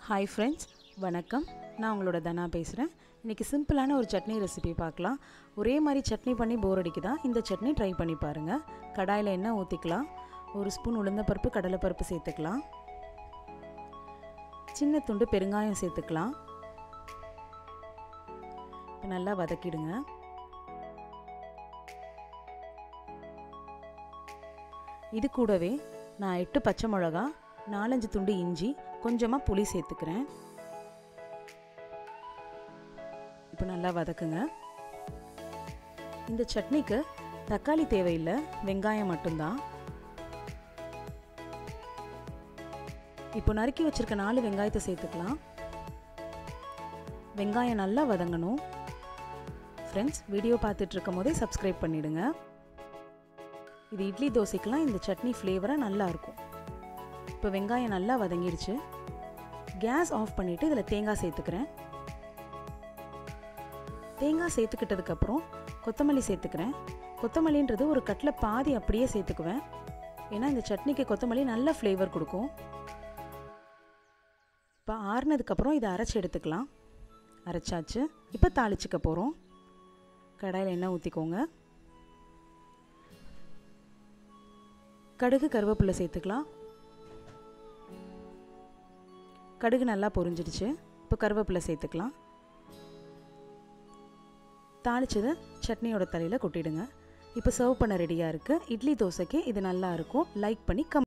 hi friends வணக்கம் நான் உங்களோட தனா பேசுகிறேன் இன்றைக்கி சிம்பிளான ஒரு சட்னி ரெசிபி பார்க்கலாம் ஒரே மாதிரி சட்னி பண்ணி போர் அடிக்குதா இந்த சட்னி ட்ரை பண்ணி பாருங்கள் கடாயில் எண்ணெய் ஊற்றிக்கலாம் ஒரு ஸ்பூன் உளுந்தப்பருப்பு கடலைப்பருப்பு சேர்த்துக்கலாம் சின்ன துண்டு பெருங்காயம் சேர்த்துக்கலாம் இப்போ நல்லா வதக்கிடுங்க இது கூடவே நான் எட்டு பச்சை மிளகா நாலஞ்சு துண்டு இஞ்சி கொஞ்சமாக புளி சேர்த்துக்கிறேன் இப்போ நல்லா வதக்குங்க இந்த சட்னிக்கு தக்காளி தேவையில்லை வெங்காயம் மட்டும்தான் இப்போ நறுக்கி வச்சிருக்க நாலு வெங்காயத்தை சேர்த்துக்கலாம் வெங்காயம் நல்லா வதங்கணும் ஃப்ரெண்ட்ஸ் வீடியோ பார்த்துட்டு இருக்கும் போதே சப்ஸ்கிரைப் பண்ணிடுங்க இது இட்லி தோசைக்கெலாம் இந்த சட்னி ஃப்ளேவராக நல்லா இருக்கும் இப்போ வெங்காயம் நல்லா வதங்கிடுச்சு கேஸ் ஆஃப் பண்ணிவிட்டு இதில் தேங்காய் சேர்த்துக்கிறேன் தேங்காய் சேர்த்துக்கிட்டதுக்கப்புறம் கொத்தமல்லி சேர்த்துக்கிறேன் கொத்தமல்லின்றது ஒரு கட்டில் பாதி அப்படியே சேர்த்துக்குவேன் ஏன்னா இந்த சட்னிக்கு கொத்தமல்லி நல்ல ஃப்ளேவர் கொடுக்கும் இப்போ ஆறுனதுக்கப்புறம் இதை அரைச்சி எடுத்துக்கலாம் அரைச்சாச்சு இப்போ தாளிச்சிக்க போகிறோம் கடாயில் எண்ணெய் ஊற்றிக்கோங்க கடுகு கருவேப்பிலை சேர்த்துக்கலாம் கடுகு நல்லா பொரிஞ்சிடுச்சு இப்போ கருவேப்பிலை சேர்த்துக்கலாம் தாளிச்சதை சட்னியோட தலையில் கொட்டிடுங்க இப்போ சர்வ் பண்ண ரெடியாக இருக்குது இட்லி தோசைக்கு இது நல்லா இருக்கும் லைக் பண்ணி கம்